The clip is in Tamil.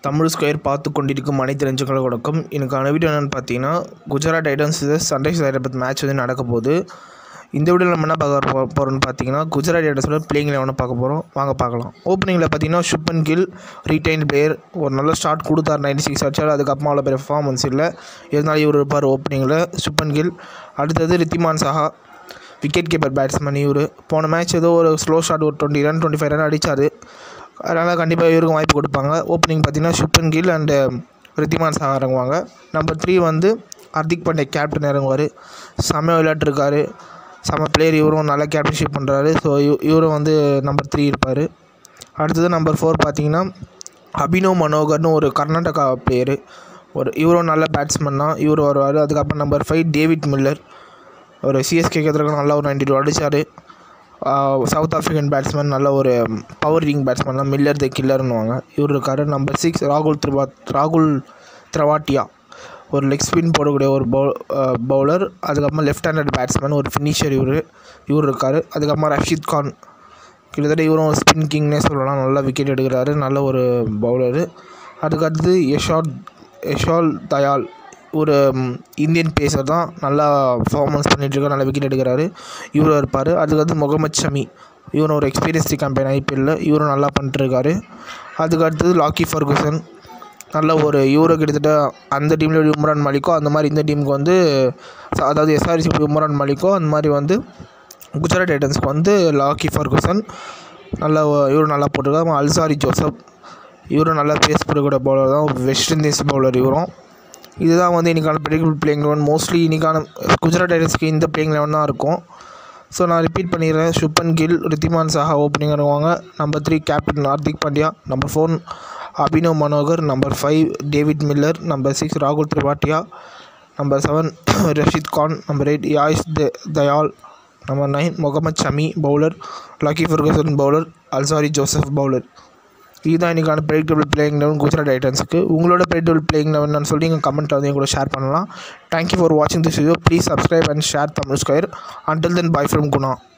தமிழ் ஸ்கொயர் பார்த்து கொண்டிருக்கும் அனைத்து நெஞ்சங்களுக்கு வணக்கம் எனக்கான வீடியோ என்னென்னு பார்த்தீங்கன்னா Gujarat Titans Sunrise Hyderabad match வந்து நடக்க போகுது இந்த வீடியோவில் நம்ம என்ன பார்க்க போ போகிறோம்னு பார்த்தீங்கன்னா குஜராத் டைட்டன்ஸோட பிளேயிங் லெவனை பார்க்க போகிறோம் வாங்க பார்க்கலாம் ஓப்பனிங்கில் பார்த்தீங்கன்னா ஷுப்பன் கில் ரீடைன் பிளேயர் ஒரு நல்ல ஸ்டார்ட் கொடுத்தார் நைன்டி சிக்ஸ் அடிச்சார் அதுக்கப்புறமா அவ்வளோ பெரிய பர்ஃபார்மன்ஸ் இல்லை இருந்தாலும் இவர் இருப்பார் ஓப்பனிங்கில் ஷுப்பன் கில் அடுத்தது ரித்திமான் சஹா விக்கெட் கீப்பர் பேட்ஸ்மேன் இவர் போன மேட்ச் ஏதோ ஒரு ஸ்லோ ஷாட் ஒரு twenty run twenty five run அடித்தார் அதனால் கண்டிப்பாக இவருக்கும் வாய்ப்பு கொடுப்பாங்க ஓப்பனிங் பார்த்தீங்கன்னா ஷுப்பன் கில் அண்டு ரித்திமான் சஹா இறங்குவாங்க நம்பர் த்ரீ வந்து ஹர்திக் பாண்டியா கேப்டன் இறங்குவார் செம்ம விளையாட்டுருக்காரு செம்ம பிளேயர் இவரும் நல்லா கேப்டன்ஷிப் பண்ணுறாரு ஸோ இவரும் வந்து நம்பர் த்ரீ இருப்பார் அடுத்தது நம்பர் ஃபோர் பார்த்தீங்கன்னா அபினவ் மனோகர்னு ஒரு கர்நாடகா பிளேயரு ஒரு இவரும் நல்ல பேட்ஸ்மேன் தான் இவர் வருவார் அதுக்கப்புறம் நம்பர் ஃபைவ் டேவிட் மில்லர் ஒரு சிஎஸ்கே எதிராக நல்லா ஒரு நைன்டி டூ அடித்தார் சவுத் ஆஃப்ரிக்கன் பேட்ஸ்மேன் நல்ல ஒரு பவர் ரிங் பேட்ஸ்மேன் தான் மில்லர் த கில்லர்னுவாங்க இவர் இருக்கார் நம்பர் சிக்ஸ் ராகுல் திரிவா ராகுல் திரவாட்டியா ஒரு லெக் ஸ்பின் போடக்கூடிய ஒரு பவு பவுலர் அதுக்கப்புறமா லெஃப்ட் ஹேண்டட் பேட்ஸ்மேன் ஒரு ஃபினிஷர் இவர் இவர் இருக்கார் அதுக்கப்புறமா ரஷீத் கான் கிட்டத்தட்ட இவரும் ஸ்பின் கிங்னே சொல்லலாம் நல்லா விக்கெட் எடுக்கிறாரு நல்ல ஒரு பவுலரு அதுக்கடுத்து யஷால் யஷால் தயால் ஒரு இந்தியன் பேசர் தான் நல்லா பர்ஃபார்மன்ஸ் பண்ணிகிட்ருக்காரு நல்லா விக்கெட் எடுக்கிறாரு இவரும் இருப்பார் அதுக்கடுத்து முகமது ஷமி இவரும் ஒரு எக்ஸ்பீரியன்ஸ்டி கேம்பெயின் ஐபிஎல்லில் இவரும் நல்லா பண்ணிட்டுருக்காரு அதுக்கு அடுத்தது லாக்கி ஃபர்குசன் நல்ல ஒரு இவரோ கிட்டத்தட்ட அந்த டீமில் உம்ரான் மலிக்கோ அந்த மாதிரி இந்த டீமுக்கு வந்து அதாவது எஸ்ஆர்சி உம்ரான் மலிக்கோ அந்த மாதிரி வந்து குஜராத் டைட்டன்ஸ்க்கு வந்து லாக்கி ஃபர்குசன் நல்லா இவரும் நல்லா போட்டிருக்காரு அல்சாரி ஜோசப் இவரும் நல்லா பேஸ் போடக்கூடிய பவுலர் தான் வெஸ்ட் இண்டீஸ் பவுலர் இவரும் இதுதான் வந்து இன்றைக்கான ப்ரெடிக்பிள் பிளேயிங் லெவன் மோஸ்ட்லி இன்றைக்கான குஜராத் டைட்டன்ஸ்க்கு இந்த பிளேயிங் லெவன் தான் இருக்கும் ஸோ நான் ரிப்பீட் பண்ணிடுறேன் ஷுப்பன் கில் ரித்திமான் சாஹா ஓப்பனிங் வருவாங்க number three captain Hardik Pandya number four Abhinav Manohar number five David Miller number six ராகுல் Tripathi number seven Rashid Khan number eight Yash Dayal number nine Mohammed Shami bowler Lockie Ferguson bowler Alzarri Joseph bowler இதுதான் இன்றைக்கான ப்ரெடிக்டபிள் பிளேயிங் லெவன் குஜராத் டைட்டன்ஸுக்கு உங்களோட ப்ரெடிக்டபிள் பிளேயிங் லெவன் சொல்லி நீங்கள் கமெண்ட்டில் வந்து கூட ஷேர் பண்ணலாம் தேங்க்யூ ஃபார் வாட்சிங் this video please subscribe and share Tamil square until then bye from Guna